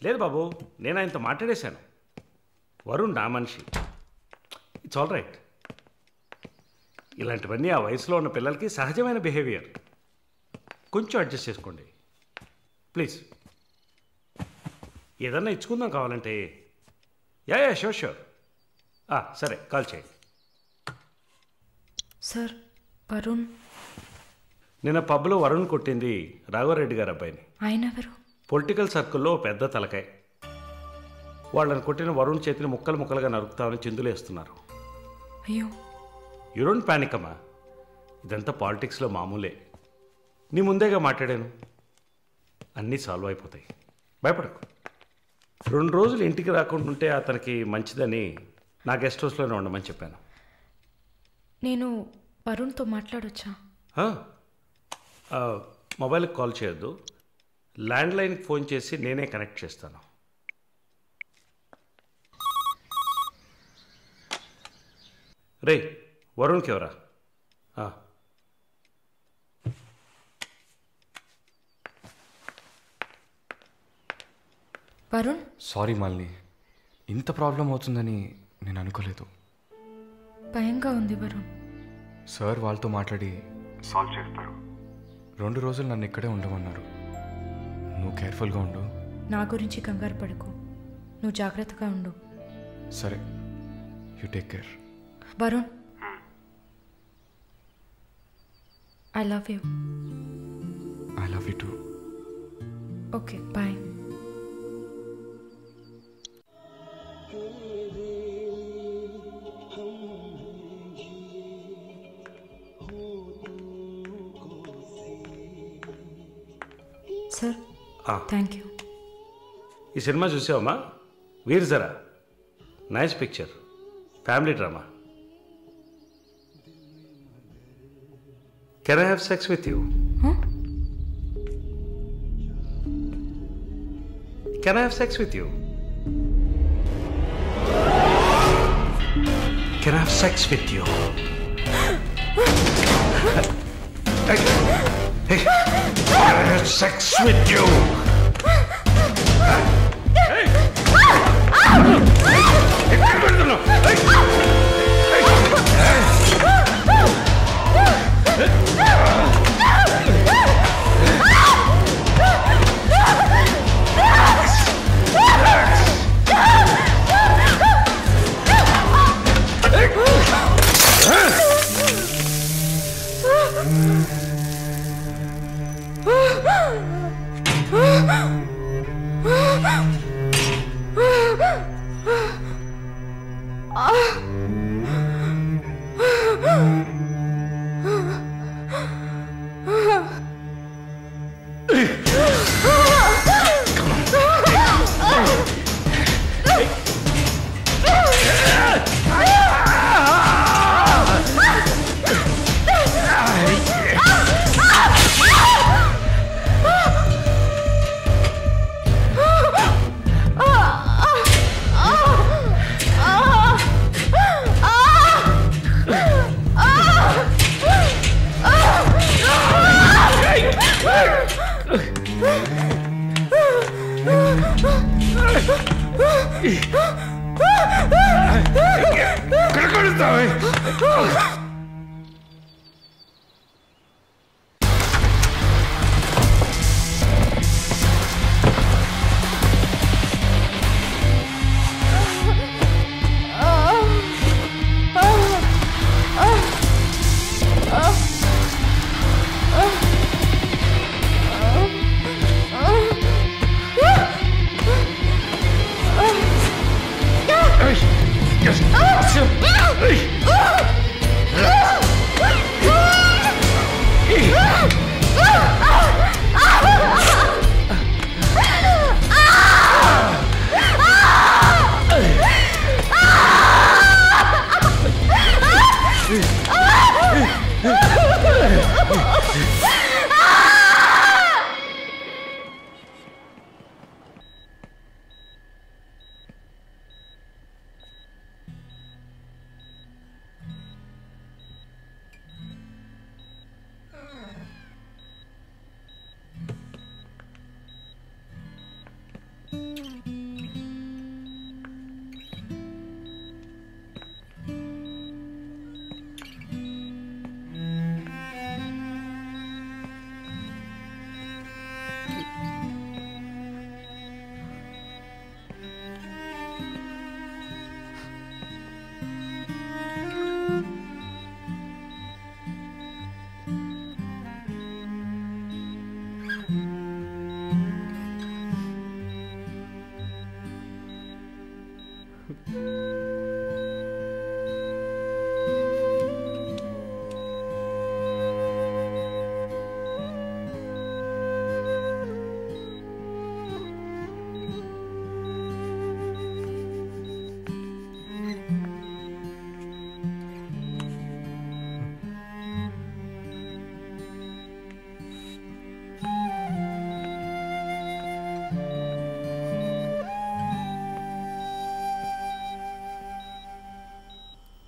లేదు బాబు నేను ఆయనతో మాట్లాడేశాను వరుణ్ నా మనిషి ఇట్స్ ఆల్ రైట్ ఇలాంటివన్నీ ఆ వయసులో ఉన్న పిల్లలకి సహజమైన బిహేవియర్ కొంచెం అడ్జస్ట్ చేసుకోండి ప్లీజ్ ఏదన్నా ఇచ్చుకుందాం కావాలంటే యా యా షూర్ షూర్ సరే కాల్ చేయండి సార్ వరుణ్ నిన్న పబ్లో వరుణ్ కొట్టింది రాఘవరెడ్డి గారి అబ్బాయిని ఆయన ఎవరు పొలిటికల్ సర్కిల్లో ఓ పెద్ద తలకాయ వాళ్ళని కొట్టిన వరుణ్ చేతిని ముక్కలు ముక్కలుగా నరుకుతామని చిందులేస్తున్నారు అయ్యో యూ డోంట్ ప్యానిక్ అమ్మా ఇదంతా పాలిటిక్స్లో మామూలే నీ ముందేగా మాట్లాడాను అన్నీ సాల్వ్ అయిపోతాయి భయపడకు రెండు రోజులు ఇంటికి రాకుండా ఉంటే అతనికి మంచిదని నా గెస్ట్ హౌస్లోనే ఉండమని చెప్పాను నేను వరుణ్తో మాట్లాడొచ్చా ఆ, ఆ, మొబైల్కి కాల్ చేయొద్దు ల్యాండ్లైన్కి ఫోన్ చేసి నేనే కనెక్ట్ చేస్తాను రే వరుణ్కి ఎవరా ఆ, వరుణ్ సారీ మాలిని ఇంత ప్రాబ్లం అవుతుందని నేను అనుకోలేదు భయంగా ఉంది వరుణ్ సార్ వాళ్ళతో మాట్లాడి సాల్వ్ చేస్తారు రెండు రోజులు నన్ను ఇక్కడే ఉండమన్నారు నువ్వు కేర్ఫుల్గా ఉండు నా గురించి కంగారు పడకు నువ్వు జాగ్రత్తగా ఉండు సరే you take care Varun I love you I love you too okay bye sir ఆ. థ్యాంక్ యూ ఈ సినిమా చూసావమ్మా Veer Zaara nice picture family drama can I have sex with you can I have sex with you can I have sex with you Hey, can I have sex with you? ఎక్కడ పెడుతున్నావు? ఏయ్! ఎక్కడ కొడతావే?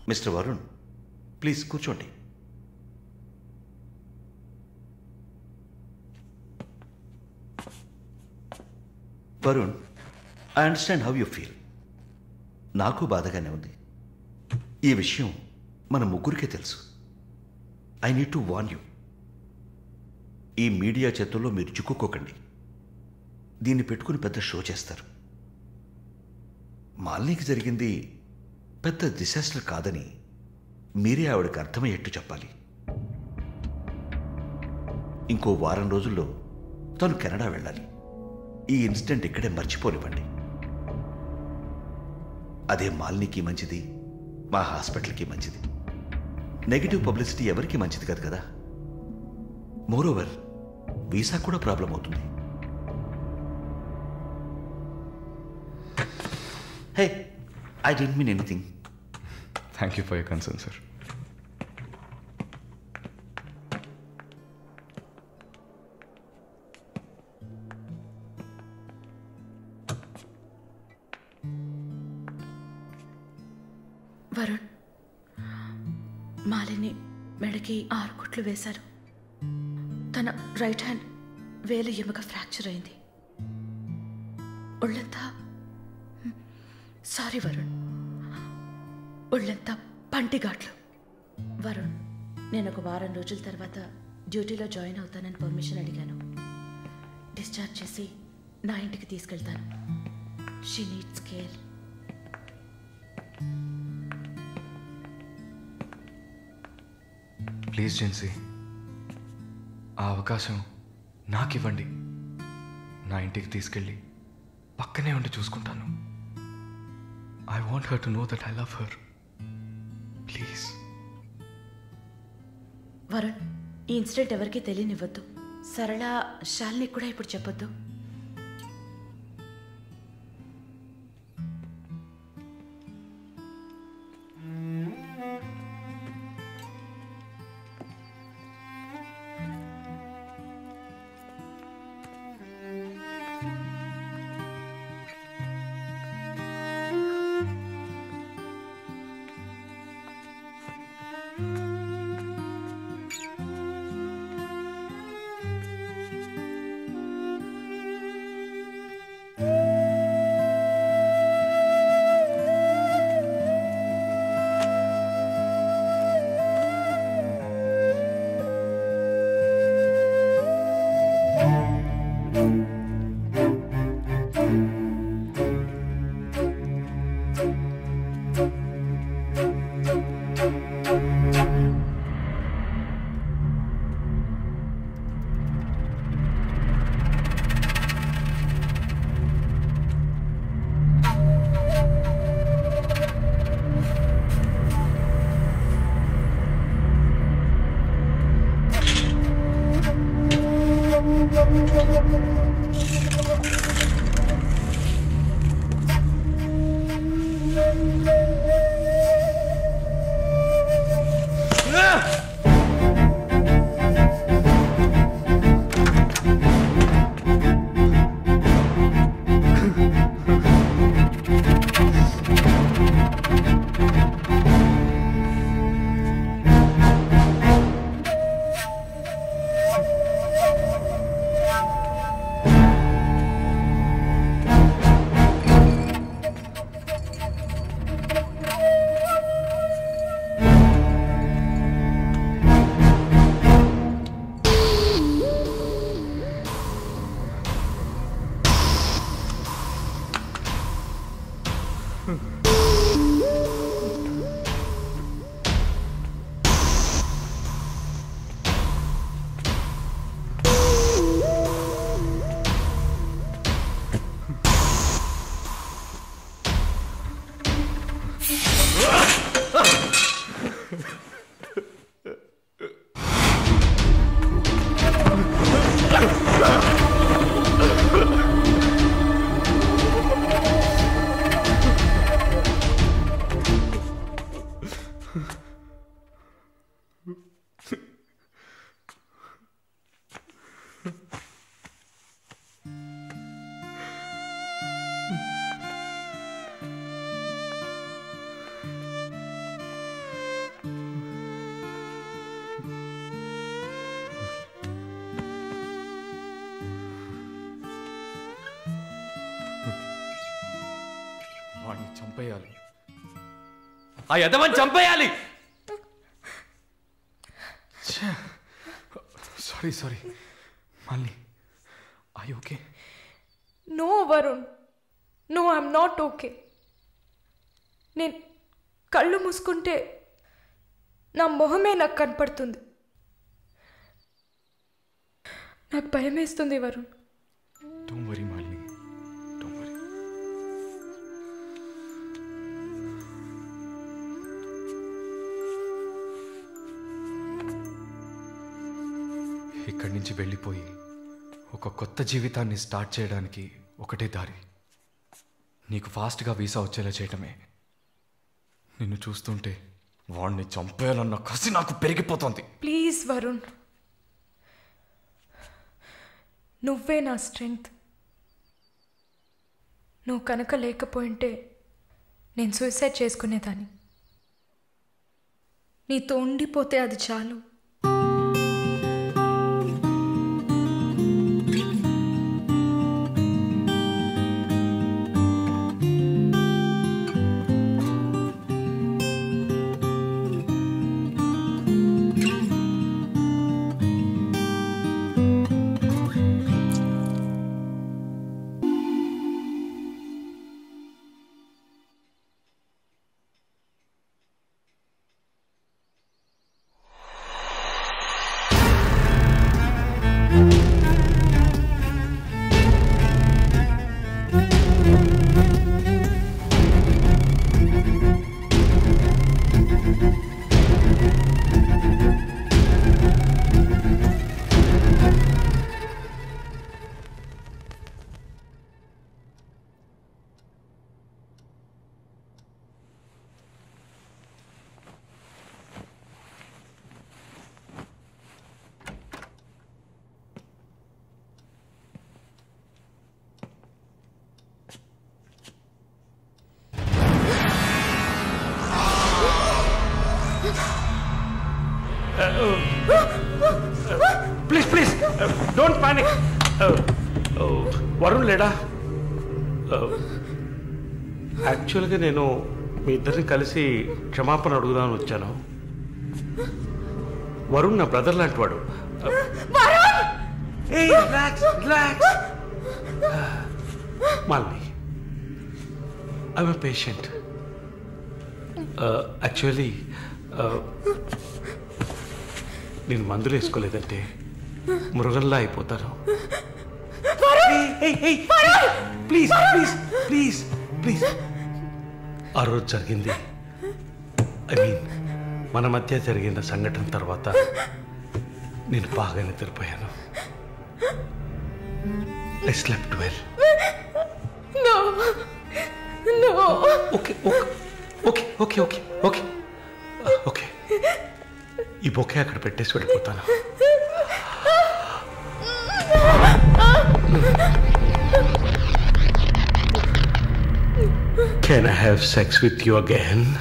Mister Varun please కూర్చోండి Varun I understand how you feel నాకు బాధగానే ఉంది ఈ విషయం మన ముగ్గురికే తెలుసు I need to warn you ఈ మీడియా చేతుల్లో మీరు చిక్కుకోకండి దీన్ని పెట్టుకుని పెద్ద షో చేస్తారు మాలినికి జరిగింది పెద్ద డిసాస్టర్ కాదని మీరే ఆవిడకి అర్థమయ్యేట్టు చెప్పాలి ఇంకో వారం రోజుల్లో తను కెనడా వెళ్ళాలి ఈ ఇన్సిడెంట్ ఇక్కడే మర్చిపోనివ్వండి అదే మాలినికి మంచిది మా హాస్పిటల్కి మంచిది నెగిటివ్ పబ్లిసిటీ ఎవరికి మంచిది కాదు కదా మోరోవర్ వీసా కూడా ప్రాబ్లం అవుతుంది hey I don't mean anything thank you for your concern sir Varun Malini మెడకి ఆరు కుట్లు వేశారు తన రైట్ హ్యాండ్ వేలు ఎముక ఫ్రాక్చర్ అయింది ఒళ్ళంతా సారీ వరుణ్ ఒళ్ళంతా పంటిగాట్లు వరుణ్ నేను ఒక వారం రోజుల తర్వాత డ్యూటీలో జాయిన్ అవుతానని పర్మిషన్ అడిగాను డిశ్చార్జ్ చేసి నా ఇంటికి తీసుకెళ్తాను షీ నీడ్స్ కేర్ ప్లీజ్ జెన్సీ ఆ అవకాశం నాకు ఇవ్వండి నా ఇంటికి తీసుకెళ్ళి పక్కనే ఉండి చూసుకుంటాను I want her to know that I love her please Varun ఈ ఇన్సిడెంట్ ఎవరికీ తెలియనివ్వద్దు సరళ శాలిని కూడా ఇప్పుడు చెప్పొద్దు ఆ చంపేయాలి ఆ యదవని చంపేయాలి సారీ సారీ మళ్ళీ I okay no Varun no I'm not okay నేను కళ్ళు మూసుకుంటే నా మొహమే నాకు కనపడుతుంది నాకు భయం వేస్తుంది Varun don't worry Malini don't worry ఇక్కడి నుంచి వెళ్ళిపోయి ఒక కొత్త జీవితాన్ని స్టార్ట్ చేయడానికి ఒకటే దారి నీకు ఫాస్ట్గా వీసా వచ్చేలా చేయటమే నిన్ను చూస్తుంటే వాడిని చంపేయాలన్న కసి నాకు పెరిగిపోతుంది ప్లీజ్ వరుణ్ నువ్వే నా స్ట్రెంగ్త్ నువ్వు కనుక లేకపోయింటే నేను సూసైడ్ చేసుకునేదాన్ని నీతో ఉండిపోతే అది చాలు please please don't panic Varun లేడా యాక్చువల్గా నేను మీ ఇద్దరిని కలిసి క్షమాపణ అడుగుదామని వచ్చాను వరుణ్ నా బ్రదర్ లాంటి వాడు relax relax Malini I'm patient actually నేను మందులు వేసుకోలేదంటే మృగంలా అయిపోతాను ప్లీజ్ ప్లీజ్ ప్లీజ్ ప్లీజ్ ఆ రోజు జరిగింది ఐ మీన్ మన మధ్య జరిగిన సంఘటన తర్వాత నేను బాగా నిద్రపోయాను I slept well okay okay okay okay okay okay ఈ బొకే అక్కడ పెట్టేసి వెళ్ళిపోతాను Can I have sex with you again?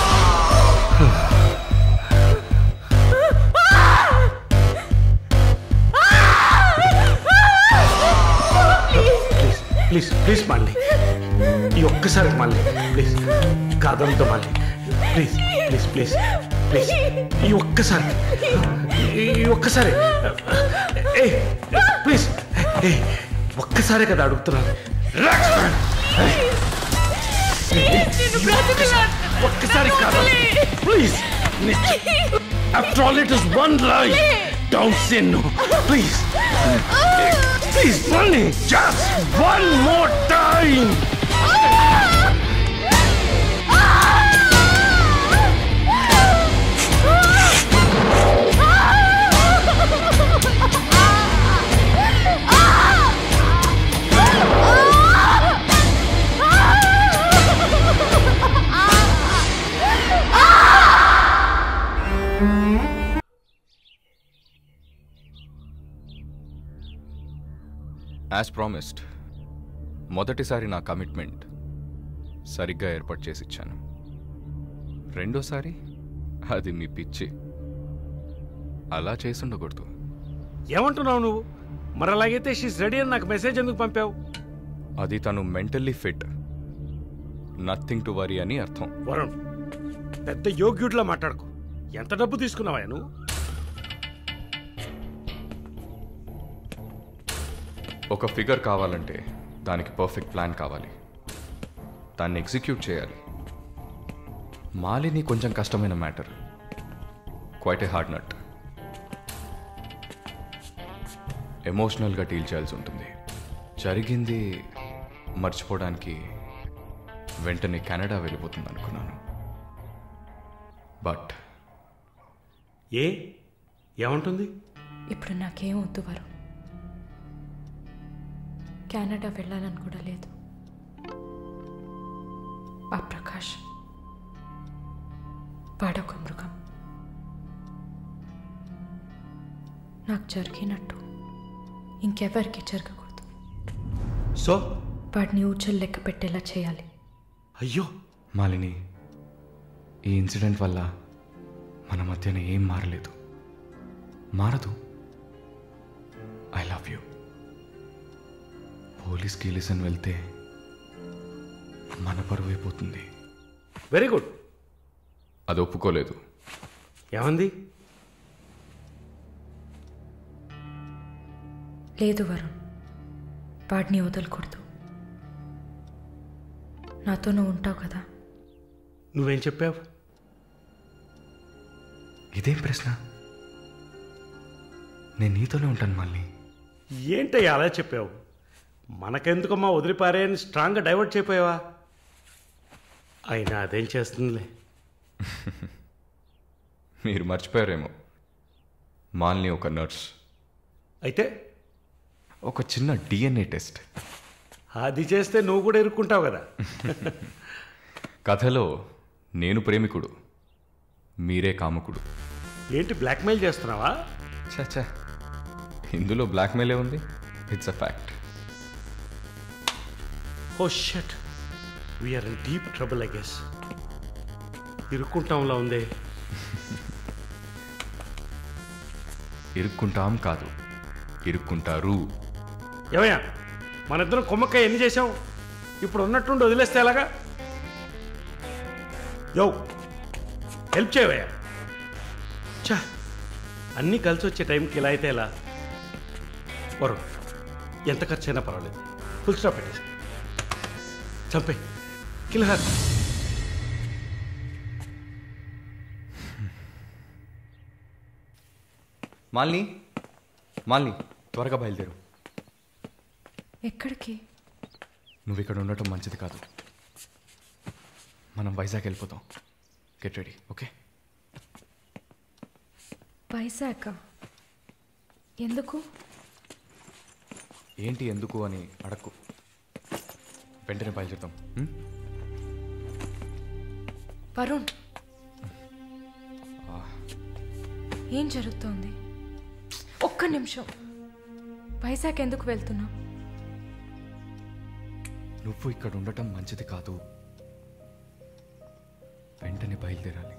Please please please మళ్ళీ ఈ ఒక్కసారి మళ్ళీ ప్లీజ్ కాదంతో మళ్ళీ ప్లీజ్ ప్లీజ్ ప్లీజ్ ప్లీజ్ ఈ ఒక్కసారి ఈ ఒక్కసారి ఏ ప్లీజ్ ఏ ఒక్కసారే కదా అడుగుతున్నాను Relax, man. ఒక్కసారి కాదు please after all it is one life don't say no please please మళ్ళీ just one more time as promised మొదటిసారి నా కమిట్మెంట్ సరిగ్గా ఏర్పాటు చేసి ఇచ్చాను రెండోసారి అది మీ పిచ్చి అలా చేసి ఉండకూడదు ఏమంటున్నావు నువ్వు మరి అలాగైతే షీస్ రెడీ అని నాకు మెసేజ్ ఎందుకు పంపావు అది తను mentally fit nothing to worry అని అర్థం వరుణ్ పెద్ద యోగ్యుడిలా మాట్లాడుకో ఎంత డబ్బు తీసుకున్నావా నువ్వు ఒక ఫిగర్ కావాలంటే దానికి పర్ఫెక్ట్ ప్లాన్ కావాలి దాన్ని ఎగ్జిక్యూట్ చేయాలి మాలిని కొంచెం కష్టమైన matter quite a hard nut ఎమోషనల్గా డీల్ చేయాల్సి ఉంటుంది జరిగింది మర్చిపోవడానికి వెంటనే కెనడా వెళ్ళిపోతుంది అనుకున్నాను బట్ ఏ ఏమంటుంది ఇప్పుడు నాకేం వద్దు వరుణ్ కెనడా వెళ్ళాలని కూడా లేదు ఆ ప్రకాష్ వాడొక మృగం నాకు జరిగినట్టు ఇంకెవరికి జరగకూడదు సో వాడిని ఊచలు లెక్క పెట్టేలా చేయాలి అయ్యో మాలిని ఈ ఇన్సిడెంట్ వల్ల మన మధ్యన ఏం మారలేదు మారదు ఐ లవ్ యూ పోలీస్ గీలిసన్ వెళ్తే మన పరువు అయిపోతుంది వెరీ గుడ్ అది ఒప్పుకోలేదు ఏమంది లేదు వరుణ్ వాడిని వదలకూడదు నాతో నువ్వు ఉంటావు కదా నువ్వేం చెప్పావు ఇదేం ప్రశ్న నేను నీతోనే ఉంటాను మళ్ళీ ఏంటయ్యా అలా చెప్పావు మనకెందుకమ్మా వదిలిపారే అని స్ట్రాంగ్గా డైవర్ట్ చేయపోయావా అయినా అదేం చేస్తుందిలే మీరు మర్చిపోయారేమో మాలిని ఒక నర్స్ అయితే ఒక చిన్న డిఎన్ఏ టెస్ట్ అది చేస్తే నువ్వు కూడా ఇరుక్కుంటావు కదా కథలో నేను ప్రేమికుడు మీరే కాముకుడు ఏంటి బ్లాక్మెయిల్ చేస్తున్నావా చచ్చా ఇందులో బ్లాక్మెయిలే ఉంది it's a fact oh shut we are in deep trouble I guess ఇరుక్కుంటాంలా ఉందే ఇరుక్కుంటాం కాదు ఇరుక్కుంటారు ఏమయ్యా మన ఇద్దరం కొమ్మక్కాయ ఎన్ని చేసాం ఇప్పుడు ఉన్నట్టుండి వదిలేస్తే ఎలాగా యో హెల్ప్ చేయవయ్యా చా అన్నీ కలిసి వచ్చే టైంకి ఇలా అయితే ఎలా వరు ఎంత ఖర్చు అయినా పర్వాలేదు ఫుల్ స్టాప్ పెట్టేసి చంపే కిల్హార్ మాలిని మాలిని త్వరగా బయలుదేరు ఎక్కడికి నువ్వు ఇక్కడ ఉండటం మంచిది కాదు మనం వైజాగ్ వెళ్ళిపోతాం గెట్ రెడీ ఓకే వైజాగ్ ఎందుకు ఏంటి ఎందుకు అని అడక్కు వెంటనే బయలుదేరుతాం ఉం? వరుణ్ ఏం జరుగుతోంది ఒక్క నిమిషం వైజాగ్ ఎందుకు వెళ్తున్నావు నువ్వు ఇక్కడ ఉండటం మంచిది కాదు వెంటనే బయలుదేరాలి